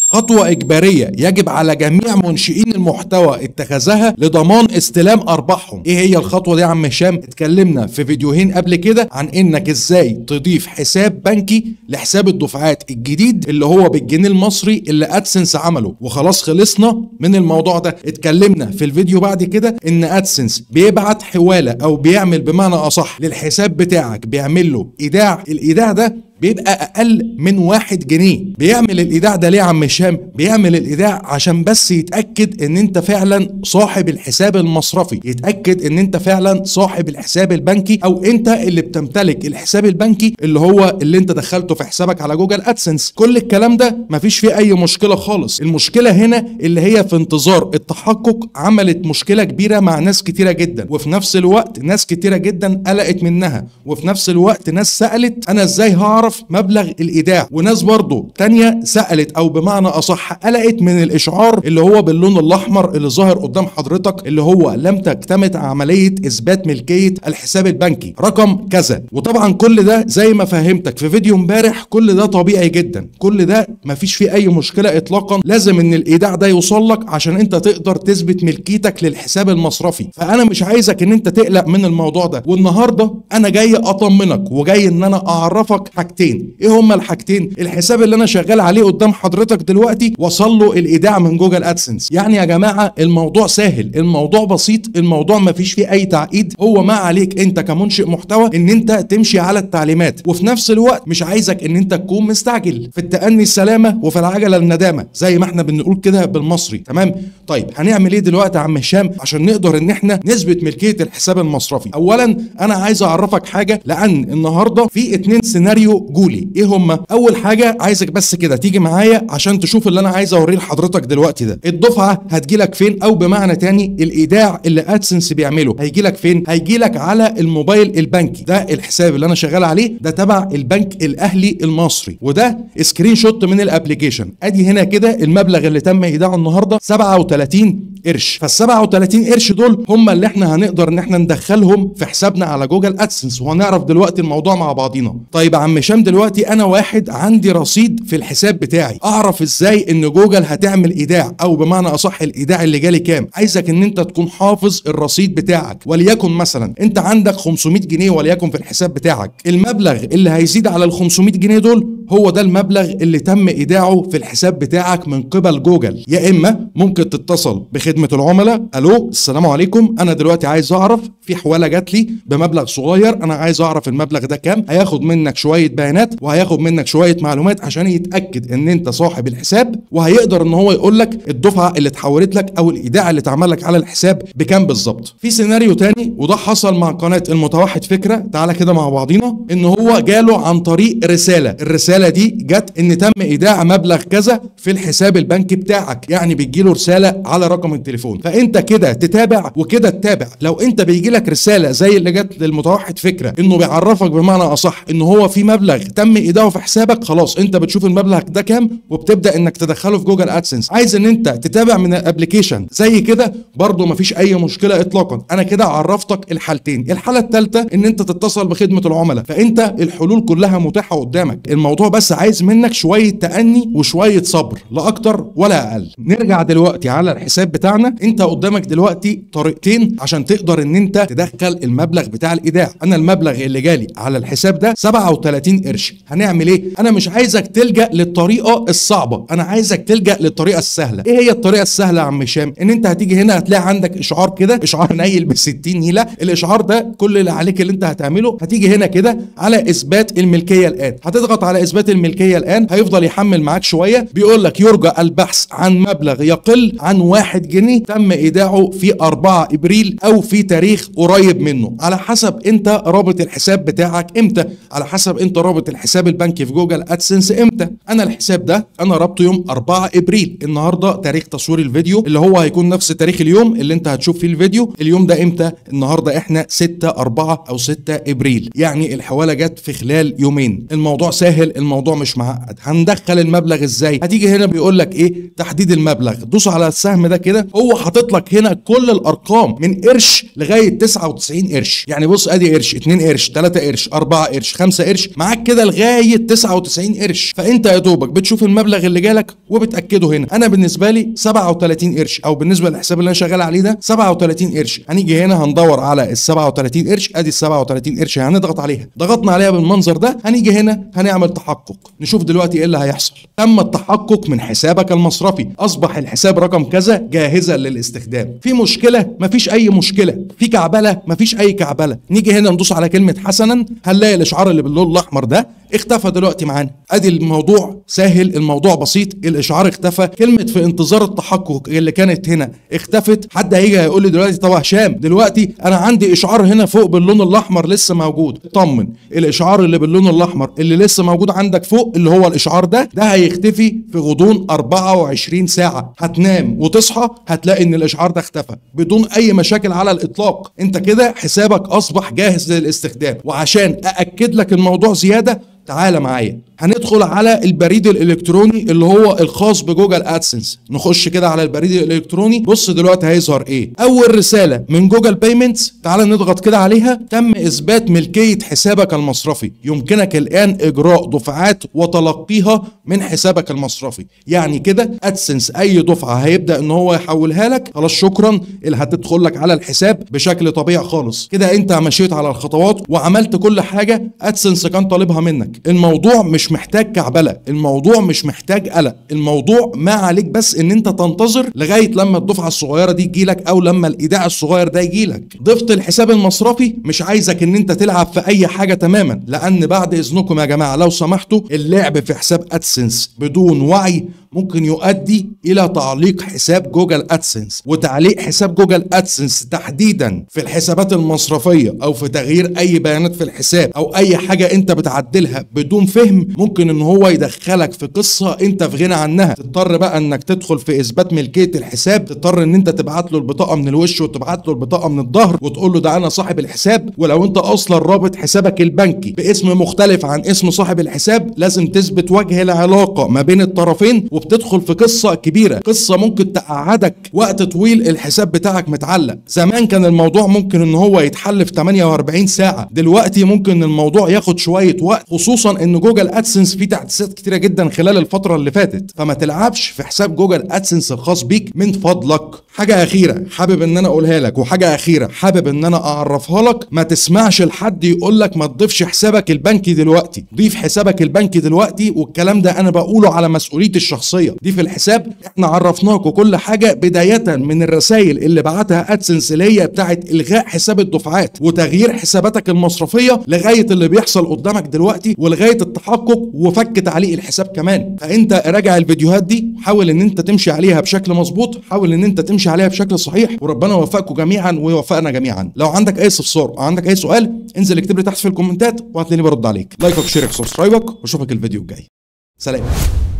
خطوة إجبارية يجب على جميع منشئين المحتوى اتخاذها لضمان استلام أرباحهم إيه هي الخطوة دي يا عم هشام اتكلمنا في فيديوهين قبل كده عن إنك إزاي تضيف حساب بنكي لحساب الدفعات الجديد اللي هو بالجنيه المصري اللي أدسنس عمله وخلاص خلصنا من الموضوع ده اتكلمنا في الفيديو بعد كده إن أدسنس بيبعت حوالة أو بيعمل بمعنى أصح للحساب بتاعك بيعمل له إيداع الإيداع ده بيبقى اقل من واحد جنيه بيعمل الايداع ده ليه يا عم هشام بيعمل الايداع عشان بس يتاكد ان انت فعلا صاحب الحساب المصرفي يتاكد ان انت فعلا صاحب الحساب البنكي او انت اللي بتمتلك الحساب البنكي اللي هو اللي انت دخلته في حسابك على جوجل ادسنس كل الكلام ده مفيش فيه اي مشكله خالص المشكله هنا اللي هي في انتظار التحقق عملت مشكله كبيره مع ناس كتيره جدا وفي نفس الوقت ناس كتيره جدا قلقت منها وفي نفس الوقت ناس سالت انا ازاي هعرف مبلغ الايداع وناس برضو تانية سالت او بمعنى اصح قلقت من الاشعار اللي هو باللون الاحمر اللي ظاهر قدام حضرتك اللي هو لم تكتمل عمليه اثبات ملكيه الحساب البنكي رقم كذا وطبعا كل ده زي ما فهمتك في فيديو امبارح كل ده طبيعي جدا كل ده مفيش فيه اي مشكله اطلاقا لازم ان الايداع ده يوصل لك عشان انت تقدر تثبت ملكيتك للحساب المصرفي فانا مش عايزك ان انت تقلق من الموضوع ده والنهارده انا جاي اطمنك وجاي ان انا اعرفك حاجتين ايه هما الحاجتين الحساب اللي انا شغال عليه قدام حضرتك دلوقتي وصل له الايداع من جوجل ادسنس يعني يا جماعه الموضوع سهل الموضوع بسيط الموضوع ما فيش فيه اي تعقيد هو ما عليك انت كمنشئ محتوى ان انت تمشي على التعليمات وفي نفس الوقت مش عايزك ان انت تكون مستعجل في التأني السلامه وفي العجله الندامه زي ما احنا بنقول كده بالمصري تمام طيب هنعمل ايه دلوقتي يا عم هشام عشان نقدر ان احنا نثبت ملكيه الحساب المصرفي اولا انا عايز اعرفك حاجه لان النهارده في اتنين سيناريو جولي ايه هما اول حاجه عايزك بس كده تيجي معايا عشان تشوف اللي انا عايز اوريه لحضرتك دلوقتي ده الدفعه هتجيلك فين او بمعنى تاني الايداع اللي ادسنس بيعمله هيجيلك فين هيجيلك على الموبايل البنكي ده الحساب اللي انا شغال عليه ده تبع البنك الاهلي المصري وده سكرين شوت من الابلكيشن ادي هنا كده المبلغ اللي تم ايداعه النهارده 37 قرش فال 37 قرش دول هم اللي احنا هنقدر ان احنا ندخلهم في حسابنا على جوجل ادسنس وهنعرف دلوقتي الموضوع مع بعضينا طيب يا عم هشام دلوقتي انا واحد عندي رصيد في الحساب بتاعي اعرف ازاي ان جوجل هتعمل ايداع او بمعنى اصح الايداع اللي جالي كام عايزك ان انت تكون حافظ الرصيد بتاعك وليكن مثلا انت عندك 500 جنيه وليكن في الحساب بتاعك المبلغ اللي هيزيد على ال 500 جنيه دول هو ده المبلغ اللي تم ايداعه في الحساب بتاعك من قبل جوجل يا اما ممكن تتصل بخدمه العملاء الو السلام عليكم انا دلوقتي عايز اعرف في حواله جات لي بمبلغ صغير انا عايز اعرف المبلغ ده كام هياخد منك شويه بيانات وهياخد منك شويه معلومات عشان يتاكد ان انت صاحب الحساب وهيقدر ان هو يقول لك الدفعه اللي اتحولت لك او الايداع اللي اتعمل لك على الحساب بكام بالظبط في سيناريو تاني وده حصل مع قناه المتوحد فكره تعالى كده مع بعضينا ان هو جاله عن طريق رساله الرساله دي جت ان تم ايداع مبلغ كذا في الحساب البنكي بتاعك يعني بتجيله رساله على رقم التليفون فانت كده تتابع وكده تتابع لو انت بيجي لك رساله زي اللي جت للمتوحد فكره انه بيعرفك بمعنى اصح ان هو في مبلغ تم ايداعه في حسابك خلاص انت بتشوف المبلغ ده كام وبتبدا انك تدخله في جوجل ادسنس عايز ان انت تتابع من الابلكيشن زي كده برضه مفيش اي مشكله اطلاقا انا كده عرفتك الحالتين الحاله الثالثه ان انت تتصل بخدمه العملاء فانت الحلول كلها متاحه قدامك الموضوع بس عايز منك شويه تاني وشويه صبر لا اكتر ولا اقل نرجع دلوقتي على الحساب بتاعنا انت قدامك دلوقتي طريقتين عشان تقدر ان انت تدخل المبلغ بتاع الايداع انا المبلغ اللي جالي على الحساب ده 37 قرش هنعمل ايه انا مش عايزك تلجا للطريقه الصعبه انا عايزك تلجا للطريقه السهله ايه هي الطريقه السهله يا عم هشام ان انت هتيجي هنا هتلاقي عندك اشعار كده اشعار نيل ب 60 نيله الاشعار ده كل اللي عليك اللي انت هتعمله هتيجي هنا كده على اثبات الملكيه الان هتضغط على اثبات الملكيه الان هيفضل يحمل معاك شويه بيقول لك يرجى البحث عن مبلغ يقل عن 1 جنيه تم ايداعه في 4 ابريل او في تاريخ قريب منه على حسب انت رابط الحساب بتاعك امتى على حسب انت رابط الحساب البنكي في جوجل ادسنس امتى انا الحساب ده انا رابطه يوم 4 ابريل النهارده تاريخ تصوير الفيديو اللي هو هيكون نفس تاريخ اليوم اللي انت هتشوف فيه الفيديو اليوم ده امتى النهارده احنا 6 4 او 6 ابريل يعني الحواله جت في خلال يومين الموضوع سهل الموضوع مش معقد هندخل المبلغ ازاي هتيجي هنا بيقول لك ايه تحديد المبلغ دوس على السهم ده كده هو حاطط لك هنا كل الارقام من قرش لغايه 99 قرش يعني بص ادي قرش 2 قرش 3 قرش 4 قرش 5 قرش معاك معاك كده لغايه 99 قرش فانت يا دوبك بتشوف المبلغ اللي جالك وبتاكده هنا انا بالنسبه لي 37 قرش او بالنسبه للحساب اللي انا شغال عليه ده 37 قرش هنيجي هنا هندور على ال 37 قرش ادي ال 37 قرش هنضغط عليها ضغطنا عليها بالمنظر ده هنيجي هنا هنعمل تحقق نشوف دلوقتي ايه اللي هيحصل تم التحقق من حسابك المصرفي اصبح الحساب رقم كذا جاهزا للاستخدام في مشكله مفيش اي مشكله في كعبله مفيش اي كعبله نيجي هنا ندوس على كلمه حسنا هنلاقي الاشعار اللي باللون الاحمر ده اختفى دلوقتي معانا ادي الموضوع سهل الموضوع بسيط الاشعار اختفى كلمه في انتظار التحقق اللي كانت هنا اختفت حد هيجي هيقول لي دلوقتي طب هشام دلوقتي انا عندي اشعار هنا فوق باللون الاحمر لسه موجود طمن الاشعار اللي باللون الاحمر اللي لسه موجود عندك فوق اللي هو الاشعار ده ده هيختفي في غضون 24 ساعه هتنام وتصحى هتلاقي ان الاشعار ده اختفى بدون اي مشاكل على الاطلاق انت كده حسابك اصبح جاهز للاستخدام وعشان ااكد لك الموضوع زياده تعالى معايا هندخل على البريد الالكتروني اللي هو الخاص بجوجل ادسنس نخش كده على البريد الالكتروني بص دلوقتي هيظهر ايه اول رساله من جوجل بايمنتس تعالى نضغط كده عليها تم اثبات ملكيه حسابك المصرفي يمكنك الان اجراء دفعات وتلقيها من حسابك المصرفي يعني كده ادسنس اي دفعه هيبدا ان هو يحولها لك خلاص شكرا اللي هتدخل لك على الحساب بشكل طبيعي خالص كده انت مشيت على الخطوات وعملت كل حاجه ادسنس كان طالبها منك الموضوع مش محتاج كعبله الموضوع مش محتاج قلق الموضوع ما عليك بس ان انت تنتظر لغايه لما الدفعه الصغيره دي تجيلك او لما الايداع الصغير ده يجيلك ضفت الحساب المصرفي مش عايزك ان انت تلعب في اي حاجه تماما لان بعد اذنكم يا جماعه لو سمحتوا اللعب في حساب ادسنس بدون وعي ممكن يؤدي الى تعليق حساب جوجل ادسنس وتعليق حساب جوجل ادسنس تحديدا في الحسابات المصرفيه او في تغيير اي بيانات في الحساب او اي حاجه انت بتعدلها بدون فهم ممكن ان هو يدخلك في قصه انت في غنى عنها تضطر بقى انك تدخل في اثبات ملكيه الحساب تضطر ان انت تبعت له البطاقه من الوش وتبعت له البطاقه من الظهر وتقول له ده انا صاحب الحساب ولو انت اصلا رابط حسابك البنكي باسم مختلف عن اسم صاحب الحساب لازم تثبت وجه العلاقه ما بين الطرفين وبتدخل في قصه كبيره قصه ممكن تقعدك وقت طويل الحساب بتاعك متعلق زمان كان الموضوع ممكن ان هو يتحل في 48 ساعه دلوقتي ممكن الموضوع ياخد شويه وقت خصوصا ان جوجل ادسنس فيه تحديثات كتيره جدا خلال الفتره اللي فاتت فما تلعبش في حساب جوجل ادسنس الخاص بيك من فضلك حاجه اخيره حابب ان انا اقولها لك وحاجه اخيره حابب ان انا اعرفها لك ما تسمعش لحد يقول لك ما تضيفش حسابك البنكي دلوقتي ضيف حسابك البنكي دلوقتي والكلام ده انا بقوله على مسؤوليتي الشخصيه دي في الحساب احنا عرفناكم كل حاجه بدايه من الرسائل اللي بعتها ادسنس اللي هي بتاعت الغاء حساب الدفعات وتغيير حساباتك المصرفيه لغايه اللي بيحصل قدامك دلوقتي ولغايه التحقق وفك تعليق الحساب كمان فانت راجع الفيديوهات دي حاول ان انت تمشي عليها بشكل مظبوط حاول ان انت تمشي عليها بشكل صحيح وربنا يوفقكم جميعا ويوفقنا جميعا لو عندك اي استفسار او عندك اي سؤال انزل اكتب لي تحت في الكومنتات وهتلاقيني برد عليك لايكك شيرك سبسكرايبك واشوفك الفيديو الجاي سلام